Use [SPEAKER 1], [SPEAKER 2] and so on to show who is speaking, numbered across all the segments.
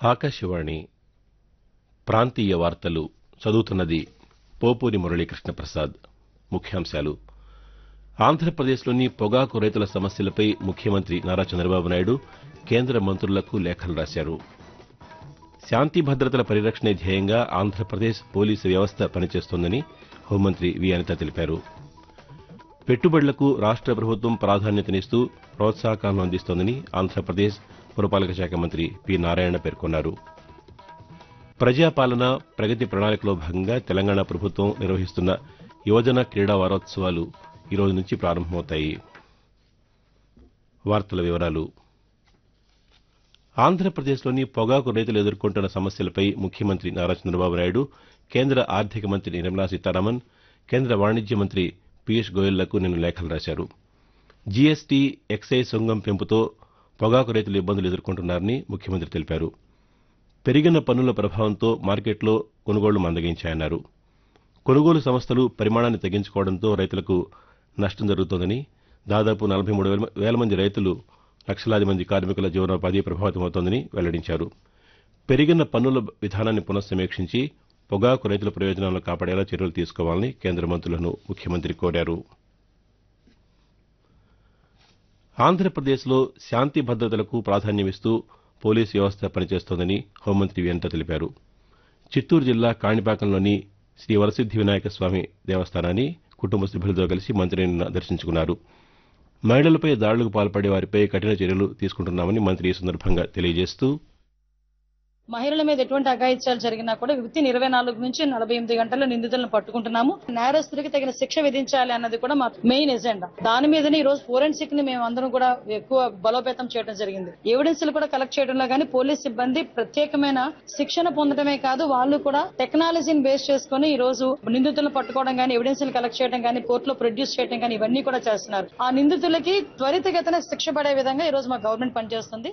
[SPEAKER 1] ఆకాశవాణి ప్రాంతీయ వార్తలు చదువుతున్నది పోపూరి మురళీకృష్ణ ప్రసాద్ ముఖ్యాంశాలు ఆంధ్రప్రదేశ్లోని పొగాకు రైతుల సమస్యలపై ముఖ్యమంత్రి నారా చంద్రబాబు నాయుడు కేంద్ర మంత్రులకు లేఖలు రాశారు శాంతి భద్రతల పరిరక్షణే ధ్యేయంగా ఆంధ్రప్రదేశ్ పోలీసు వ్యవస్థ పనిచేస్తోందని హోంమంత్రి వి అనిత తెలిపారు పెట్టుబడులకు రాష్ట ప్రభుత్వం ప్రాధాన్యతనిస్తూ ప్రోత్సాహకాలను అందిస్తోందని ఆంధ్రప్రదేశ్ పురపాలక శాఖ మంత్రి పి నారాయణ పేర్కొన్నారు ప్రజాపాలన ప్రగతి ప్రణాళికలో భాగంగా తెలంగాణ ప్రభుత్వం నిర్వహిస్తున్న యువజన క్రీడా వారోత్సవాలు ఈ రోజు నుంచి ప్రారంభమవుతాయి వార్తల వివరాలు ఆంధ్రప్రదేశ్లోని పొగాకు రైతులు ఎదుర్కొంటున్న సమస్యలపై ముఖ్యమంత్రి నారా చంద్రబాబు నాయుడు కేంద్ర ఆర్థిక మంత్రి నిర్మలా సీతారామన్ కేంద్ర వాణిజ్య మంత్రి పీయూష్ గోయల్లకు నిన్న లేఖలు రాశారు జీఎస్టీ ఎక్సైజ్ సుంగం పెంపుతో పొగాకు రైతులు ఇబ్బందులు ఎదుర్కొంటున్నారని ముఖ్యమంత్రి తెలిపారు పెరిగిన పన్నుల ప్రభావంతో మార్కెట్లో కొనుగోళ్లు మందగించాయన్నారు కొనుగోలు సంస్థలు పరిమాణాన్ని తగ్గించుకోవడంతో రైతులకు నష్టం జరుగుతోందని దాదాపు నలభై మూడు వేల మంది రైతులు లక్షలాది మంది కార్మికుల జీవనోపాధి ప్రభావితమవుతోందని వెల్లడించారు పెరిగిన పన్నుల విధానాన్ని పునఃసమీక్షించి పొగాకు రైతుల ప్రయోజనాలను కాపాడేలా చర్యలు తీసుకోవాలని కేంద్ర మంత్రులను ముఖ్యమంత్రి కోరారు ఆంధ్రప్రదేశ్లో శాంతి భద్రతలకు ప్రాధాన్యమిస్తూ పోలీసు వ్యవస్థ పనిచేస్తోందని హోంమంత్రి వి అనిత తెలిపారు చిత్తూరు జిల్లా కాణిపాకంలోని శ్రీ వరసిద్ది వినాయక స్వామి దేవస్థానాన్ని కుటుంబ సభ్యులతో కలిసి మంత్రి నిన్న దర్శించుకున్నారు మహిళలపై దాడులకు పాల్పడే వారిపై కఠిన చర్యలు తీసుకుంటున్నామని మంత్రి ఈ సందర్భంగా తెలియజేస్తూ
[SPEAKER 2] మహిళల మీద ఎటువంటి అఘాయిత్యాలు జరిగినా కూడా విత్ ఇన్ ఇరవై నాలుగు నుంచి నలభై ఎనిమిది గంటల్లో నిందితులను పట్టుకుంటున్నాము నేరస్తుడికి తగిన శిక్ష విధించాలి అన్నది కూడా మా మెయిన్ ఎజెండా దాని మీదనే ఈ రోజు ఫోరెన్సిక్ ని మేము అందరం కూడా ఎక్కువ బలోపేతం చేయడం జరిగింది ఎవిడెన్స్ కూడా కలెక్ట్ చేయడంలో కానీ పోలీస్ సిబ్బంది ప్రత్యేకమైన శిక్షణ పొందడమే కాదు వాళ్ళు కూడా టెక్నాలజీని బేస్ చేసుకుని ఈ రోజు నిందితులను పట్టుకోవడం కానీ ఎవిడెన్స్ కలెక్ట్ చేయడం కానీ కోర్టులో ప్రొడ్యూస్ చేయడం కానీ ఇవన్నీ కూడా చేస్తున్నారు ఆ నిందితులకి త్వరితగతిన శిక్ష పడే విధంగా ఈ రోజు మా గవర్నమెంట్ పనిచేస్తుంది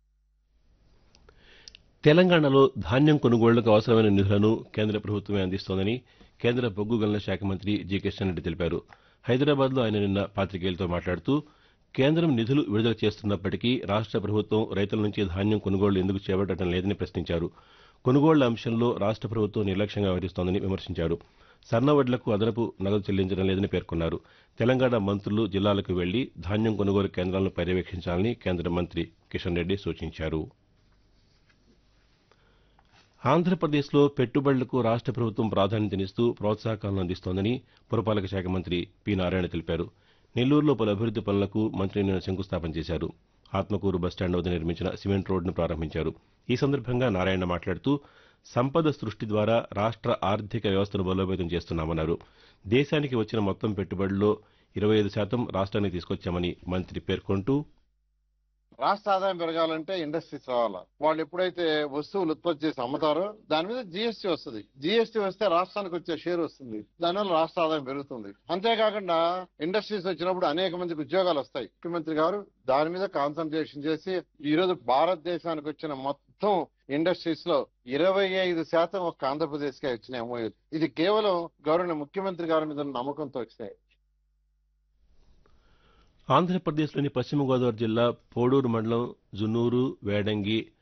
[SPEAKER 1] తెలంగాణలో ధాన్యం కొనుగోళ్లకు అవసరమైన నిధులను కేంద్ర ప్రభుత్వమే అందిస్తోందని కేంద్ర బొగ్గు గనుల శాఖ మంత్రి జి కిషన్ రెడ్డి తెలిపారు హైదరాబాద్లో ఆయన నిన్న పాతికేయులతో మాట్లాడుతూ కేంద్రం నిధులు విడుదల చేస్తున్నప్పటికీ రాష్ట ప్రభుత్వం రైతుల నుంచి ధాన్యం కొనుగోళ్లు ఎందుకు చేపట్టడం లేదని ప్రశ్నించారు కొనుగోళ్ల అంశంలో రాష్ట ప్రభుత్వం నిర్లక్ష్యంగా వ్యవహరిస్తోందని విమర్శించారు సన్నవడ్లకు అదనపు నగదు చెల్లించడం లేదని పేర్కొన్నారు తెలంగాణ మంత్రులు జిల్లాలకు వెళ్లి ధాన్యం కొనుగోలు కేంద్రాలను పర్యవేక్షించాలని కేంద్ర మంత్రి కిషన్ రెడ్డి సూచించారు ఆంధ్రప్రదేశ్లో పెట్టుబడులకు రాష్ట ప్రభుత్వం ప్రాధాన్యతనిస్తూ ప్రోత్సాహకాలను అందిస్తోందని పురపాలక శాఖ మంత్రి పి నారాయణ తెలిపారు నెల్లూరులో పలు అభివృద్ది పనులకు మంత్రి నిన్న శంకుస్థాపన చేశారు ఆత్మకూరు బస్టాండ్ వద్ద నిర్మించిన సిమెంట్ రోడ్డును ప్రారంభించారు ఈ సందర్భంగా నారాయణ మాట్లాడుతూ సంపద సృష్టి ద్వారా రాష్ట ఆర్థిక వ్యవస్థను బలోపేతం చేస్తున్నామన్నారు దేశానికి వచ్చిన మొత్తం పెట్టుబడుల్లో ఇరవై ఐదు శాతం రాష్ట్రానికి తీసుకొచ్చామని మంత్రి పేర్కొంటూ
[SPEAKER 3] రాష్ట్ర ఆదాయం పెరగాలంటే ఇండస్ట్రీస్ రావాలా వాళ్ళు ఎప్పుడైతే వస్తువులు ఉత్పత్తి చేసి అమ్ముతారో దాని మీద జీఎస్టీ వస్తుంది జీఎస్టీ వస్తే రాష్ట్రానికి వచ్చే షేర్ వస్తుంది దానివల్ల రాష్ట్ర ఆదాయం పెరుగుతుంది అంతేకాకుండా ఇండస్ట్రీస్ వచ్చినప్పుడు అనేక మందికి ఉద్యోగాలు వస్తాయి ముఖ్యమంత్రి గారు దాని మీద కాన్సన్ట్రేషన్ చేసి ఈ రోజు భారతదేశానికి వచ్చిన మొత్తం ఇండస్ట్రీస్ లో ఇరవై ఐదు శాతం ఒక ఆంధ్రప్రదేశ్ కే వచ్చినాయి ఎంఓయూలు ఇది కేవలం గౌరవ ముఖ్యమంత్రి గారి మీద ఉన్న నమ్మకంతో వచ్చినాయి
[SPEAKER 1] ఆంధ్రప్రదేశ్లోని పశ్చిమ గోదావరి జిల్లా పోడూరు మండలం జున్నూరు వేడంగి